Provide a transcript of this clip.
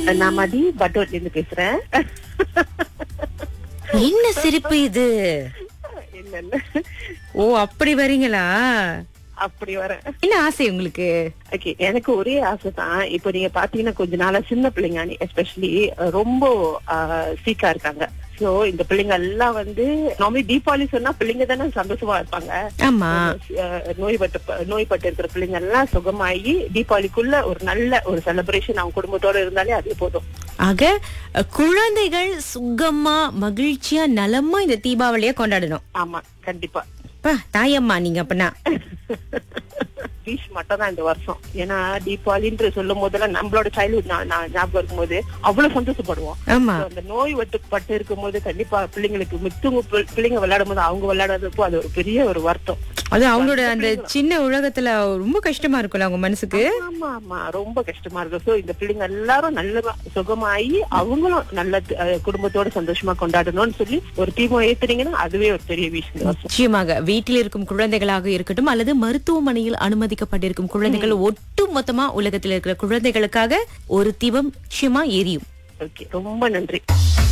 நான் மதி பட்டோட்ல இருந்து பேசுறேன் என்ன சிரிப்பு இது இல்ல இல்ல ஓ அப்படி வரீங்களா அப்படி வரேன் என்ன ஆசை உங்களுக்கு ஓகே எனக்கு ஒரே ஆசை தான் இப்போ நீங்க பாத்தீங்கன்னா கொஞ்ச நாளா சின்ன பிள்ளைங்க எஸ்பெஷலி ரொம்ப சீக்கா இருக்காங்க சோ இந்த பிள்ளைங்க எல்லாம் வந்து நார்மலி தீபாவளி சொன்னா பிள்ளைங்க தானே சந்தோஷமா இருப்பாங்க ஆமா அஹ் நோய்பட்டு நோய்பட்டு இருக்கிற பிள்ளைங்க எல்லாம் சுகமாயி தீபாவளிக்குள்ள ஒரு நல்ல ஒரு செலிப்ரேஷன் அவங்க குடும்பத்தோட இருந்தாலே அதே போதும் ஆக அஹ், குழந்தைகள் சுகமா மகிழ்ச்சியா நலமா இந்த தீபாவளிய கொண்டாடணும் ஆமா கண்டிப்பா பா தாயம்மா நீங்க அப்பனா பீச் மட்டும் தான் இந்த வருஷம் ஏன்னா தீபாவளின்ற சொல்லும் போதெல்லாம் நம்மளோட சைல்ட்ஹுட் ஞாபகம் இருக்கும்போது அவ்வளவு சந்தோஷப்படுவோம் ஆமா So, அந்த நோய் பட்டு இருக்கும்போது கண்டிப்பா பிள்ளைங்களுக்கு மித்தவங்க பிள்- பிள்ளைங்க விளையாடும் போது அவங்க விளையாடுறதுப்போ அது ஒரு பெரிய ஒரு வருத்தம் அது அவங்களோட அந்த சின்ன உலகத்துல ரொம்ப கஷ்டமா இருக்கும்ல அவங்க மனசுக்கு ஆமா ஆமா ரொம்ப கஷ்டமா இருக்கும் சோ இந்த பிள்ளைங்க எல்லாரும் நல்ல சுகமாயி அவங்களும் நல்ல அஹ், குடும்பத்தோட சந்தோஷமா கொண்டாடணும்னு சொல்லி ஒரு தீபம் ஏத்துறீங்கன்னா அதுவே ஒரு பெரிய விஷயம் இந்த வருஷம் நிச்சயமாக வீட்டில் இருக்கும் குழந்தைகளாக இருக்கட்டும் அல்லது மருத்துவமனையில் அனுமதிக்கப்பட்டிருக்கும் குழந்தைகள் ஒட்டு மொத்தமா உலகத்தில் இருக்கிற குழந்தைகளுக்காக ஒரு தீபம் நிச்சயமா எரியும் ஓகே ரொம்ப நன்றி